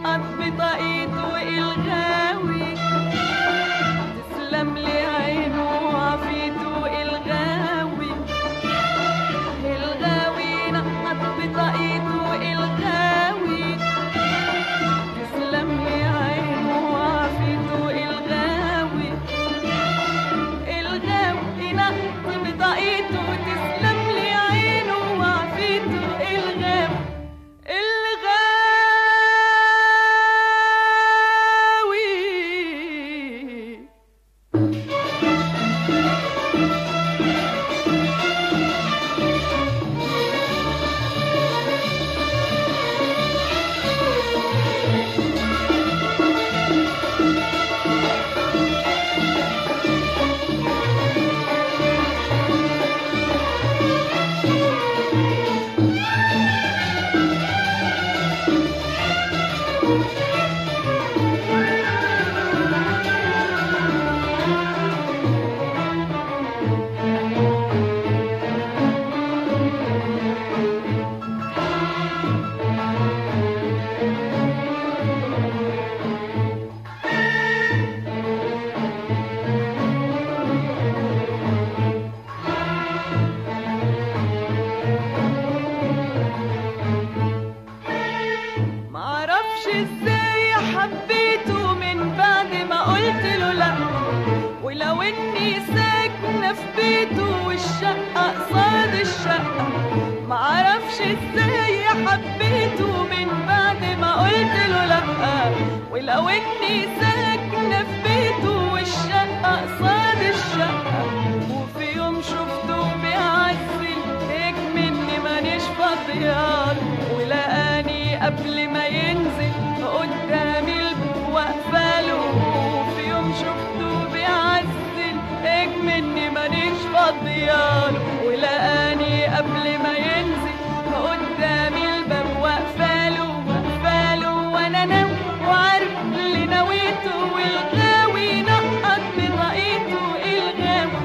نقط بطاقيته الغاوي تسلم لي عينه وعافيته الغاوي الغاوي نقط بطاقيته الغاوي تسلم لي عينه وعافيته الغاوي الغاوي نقط بطاقيته تسلم لي عينه وعافيته الغاوي الغاوي معرفش ازاي حبيته من بعد ما قلت له لا ولو اني ساكنة في بيته والشقة قصاد الشقة معرفش ازاي حبيته من بعد ما قلت له لا ولو اني ساكنة في بيته والشقة قصاد الشقة وفي يوم شفته بيعزل هيك مني مانيش فاضياله ولقاني قبل ما ينزل قدامي الباب واقفاله وفي يوم شفته بيعزل هيك مني مانيش فاضياله ولقاني قبل ما ينزل قدامي الباب واقفاله واقفاله وانا ناوي وعارف اللي نويته والغاوي نقط بطاقيته الغاوي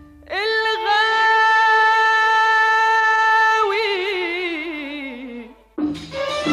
الغاوي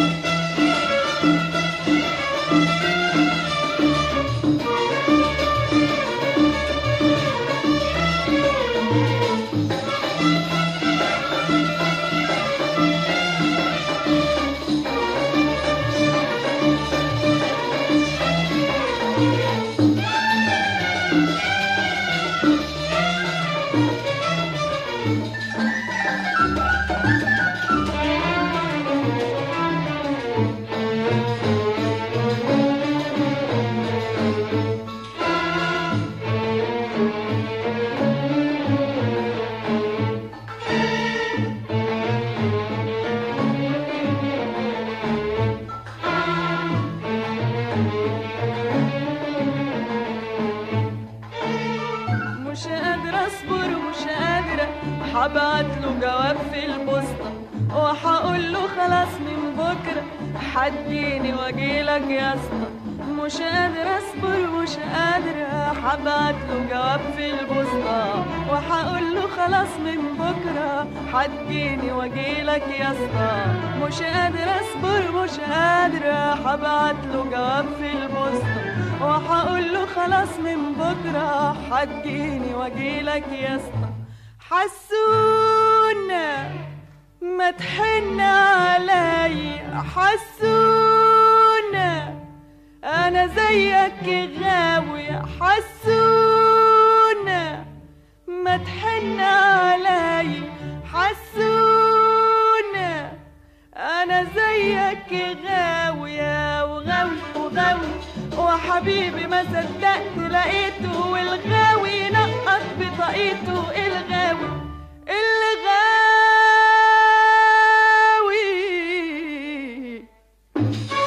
مش قادرة اصبر ومش قادرة هبعت له جواب في البوسطة وهقول له خلاص من بكرة حديني واجيلك يا اسطى مش قادرة اصبر ومش قادرة هبعت له جواب في البوسطة وهقول له خلاص من بكرة حديني واجيلك يا اسطى مش قادرة اصبر مش قادرة هبعت له جواب في البوسطة وهقول له خلاص من بكرة هتجيني واجيلك يا اسطى حسونا ما تحن عليا حسونا انا زيك غاوي حسونا ما تحن عليا حسونا انا زيك غاوية وغاوي وغاوي وحبيبي ما صدقت لقيته والغاوي نقط بطاقيته الغاوي الغاوي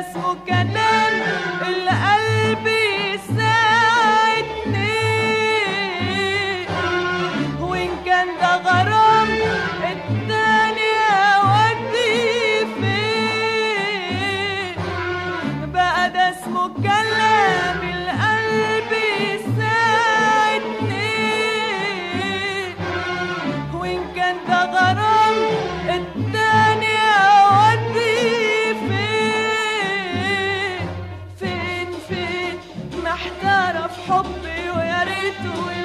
اسمه كلام القلب يساعدني وإن كان ده غرام التاني أودي فين بقى ده اسمه كلام القلب يساعدني وإن كان ده غرام التاني أودي فين فين فين محتارة في حبي ويا ريته